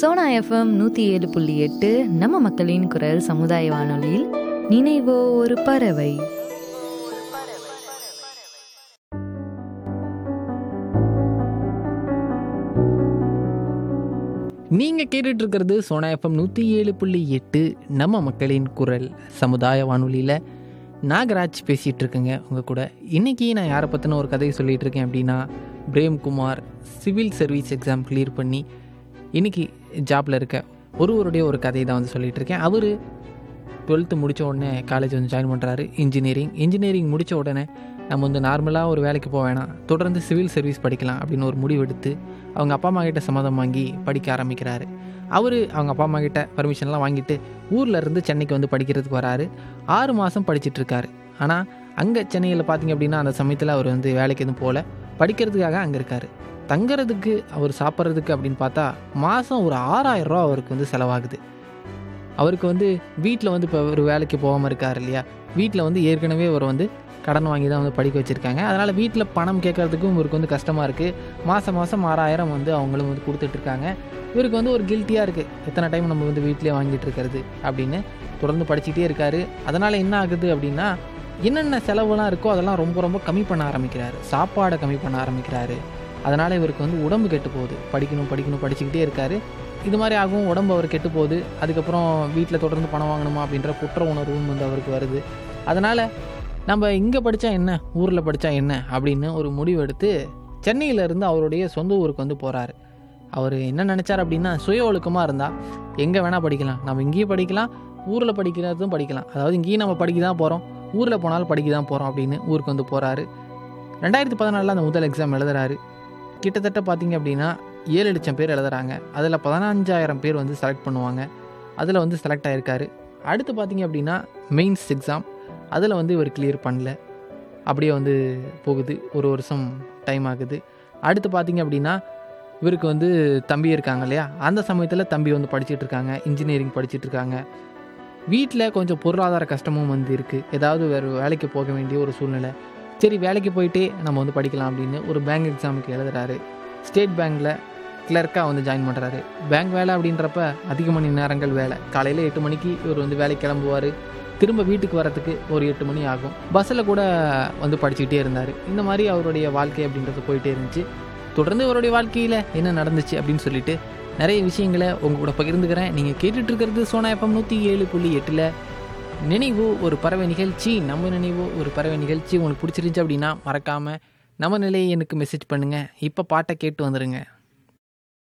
Sona FM நூற்றி ஏழு புள்ளி எட்டு நம்ம மக்களின் குரல் சமுதாய வானொலியில் நினைவோ ஒரு பறவை நீங்கள் கேட்டுட்டு இருக்கிறது சோனா எஃப்எம் நூற்றி ஏழு புள்ளி எட்டு நம்ம மக்களின் குரல் சமுதாய வானொலியில் நாகராஜ் பேசிகிட்டு இருக்கேங்க உங்கள் கூட இன்றைக்கி நான் யாரை பற்றின ஒரு கதையை சொல்லிகிட்டு இருக்கேன் அப்படின்னா Premkumar civil service exam clear பண்ணி இன்றைக்கி ஜாப்பில் இருக்க ஒருவருடைய ஒரு கதையை தான் வந்து சொல்லிகிட்டு இருக்கேன் அவர் டுவெல்த்து முடித்த உடனே காலேஜ் வந்து ஜாயின் பண்ணுறாரு இன்ஜினியரிங் இன்ஜினியரிங் முடித்த உடனே நம்ம வந்து நார்மலாக ஒரு வேலைக்கு போக வேணாம் தொடர்ந்து சிவில் சர்வீஸ் படிக்கலாம் அப்படின்னு ஒரு முடிவு எடுத்து அவங்க அப்பா அம்மா கிட்ட சம்மதம் வாங்கி படிக்க ஆரம்பிக்கிறாரு அவர் அவங்க அப்பா அம்மா கிட்ட பர்மிஷன்லாம் வாங்கிட்டு ஊரில் இருந்து சென்னைக்கு வந்து படிக்கிறதுக்கு வராரு ஆறு மாதம் படிச்சிட்டு இருக்காரு ஆனால் அங்கே சென்னையில் பார்த்தீங்க அப்படின்னா அந்த சமயத்தில் அவர் வந்து வேலைக்கு எதுவும் போகல படிக்கிறதுக்காக அங்கே இருக்கார் தங்குறதுக்கு அவர் சாப்பிட்றதுக்கு அப்படின்னு பார்த்தா மாதம் ஒரு ஆறாயிரம் ரூபா அவருக்கு வந்து செலவாகுது அவருக்கு வந்து வீட்டில் வந்து இப்போ ஒரு வேலைக்கு போகாமல் இருக்கார் இல்லையா வீட்டில் வந்து ஏற்கனவே அவர் வந்து கடன் வாங்கி தான் வந்து படிக்க வச்சுருக்காங்க அதனால் வீட்டில் பணம் கேட்கறதுக்கும் இவருக்கு வந்து கஷ்டமாக இருக்குது மாதம் மாதம் ஆறாயிரம் வந்து அவங்களும் வந்து கொடுத்துட்ருக்காங்க இவருக்கு வந்து ஒரு கில்ட்டியாக இருக்குது எத்தனை டைம் நம்ம வந்து வீட்டிலே வாங்கிட்டு இருக்கிறது அப்படின்னு தொடர்ந்து படிச்சுக்கிட்டே இருக்காரு அதனால் என்ன ஆகுது அப்படின்னா என்னென்ன செலவுலாம் இருக்கோ அதெல்லாம் ரொம்ப ரொம்ப கம்மி பண்ண ஆரம்பிக்கிறாரு சாப்பாடை கம்மி பண்ண ஆரம்பிக்கிறாரு அதனால் இவருக்கு வந்து உடம்பு கெட்டு போகுது படிக்கணும் படிக்கணும் படிச்சுக்கிட்டே இருக்காரு இது மாதிரி ஆகும் உடம்பு அவர் கெட்டு போகுது அதுக்கப்புறம் வீட்டில் தொடர்ந்து பணம் வாங்கணுமா அப்படின்ற குற்ற உணர்வும் வந்து அவருக்கு வருது அதனால் நம்ம இங்கே படித்தா என்ன ஊரில் படித்தா என்ன அப்படின்னு ஒரு முடிவு எடுத்து சென்னையிலேருந்து அவருடைய சொந்த ஊருக்கு வந்து போகிறாரு அவர் என்ன நினச்சார் அப்படின்னா சுய ஒழுக்கமாக இருந்தால் எங்கே வேணால் படிக்கலாம் நம்ம இங்கேயும் படிக்கலாம் ஊரில் படிக்கிறதும் படிக்கலாம் அதாவது இங்கேயும் நம்ம படிக்க தான் போகிறோம் ஊரில் போனாலும் படிக்க தான் போகிறோம் அப்படின்னு ஊருக்கு வந்து போகிறாரு ரெண்டாயிரத்தி பதினாலில் அந்த முதல் எக்ஸாம் எழுதுறாரு கிட்டத்தட்ட பார்த்தீங்க அப்படின்னா ஏழு லட்சம் பேர் எழுதுறாங்க அதில் பதினஞ்சாயிரம் பேர் வந்து செலக்ட் பண்ணுவாங்க அதில் வந்து செலக்ட் ஆகிருக்காரு அடுத்து பார்த்தீங்க அப்படின்னா மெயின்ஸ் எக்ஸாம் அதில் வந்து இவர் கிளியர் பண்ணல அப்படியே வந்து போகுது ஒரு வருஷம் டைம் ஆகுது அடுத்து பார்த்தீங்க அப்படின்னா இவருக்கு வந்து தம்பி இருக்காங்க இல்லையா அந்த சமயத்தில் தம்பி வந்து படிச்சுட்டு இருக்காங்க இன்ஜினியரிங் படிச்சுட்டு இருக்காங்க வீட்டில் கொஞ்சம் பொருளாதார கஷ்டமும் வந்து இருக்குது ஏதாவது வேறு வேலைக்கு போக வேண்டிய ஒரு சூழ்நிலை சரி வேலைக்கு போயிட்டே நம்ம வந்து படிக்கலாம் அப்படின்னு ஒரு பேங்க் எக்ஸாமுக்கு எழுதுறாரு ஸ்டேட் பேங்க்கில் கிளர்க்காக வந்து ஜாயின் பண்ணுறாரு பேங்க் வேலை அப்படின்றப்ப அதிக மணி நேரங்கள் வேலை காலையில் எட்டு மணிக்கு இவர் வந்து வேலைக்கு கிளம்புவார் திரும்ப வீட்டுக்கு வரத்துக்கு ஒரு எட்டு மணி ஆகும் பஸ்ஸில் கூட வந்து படிச்சுக்கிட்டே இருந்தார் இந்த மாதிரி அவருடைய வாழ்க்கை அப்படின்றது போயிட்டே இருந்துச்சு தொடர்ந்து அவருடைய வாழ்க்கையில் என்ன நடந்துச்சு அப்படின்னு சொல்லிட்டு நிறைய விஷயங்களை உங்கள் கூட பகிர்ந்துக்கிறேன் நீங்கள் கேட்டுட்டு இருக்கிறது சோனா எஃப்எம் நூற்றி ஏழு புள்ளி எட்டில் நினைவு ஒரு பறவை நிகழ்ச்சி நம்ம நினைவு ஒரு பறவை நிகழ்ச்சி உங்களுக்கு பிடிச்சிருந்துச்சு அப்படின்னா மறக்காமல் நம்ம நிலையை எனக்கு மெசேஜ் பண்ணுங்கள் இப்போ பாட்டை கேட்டு வந்துடுங்க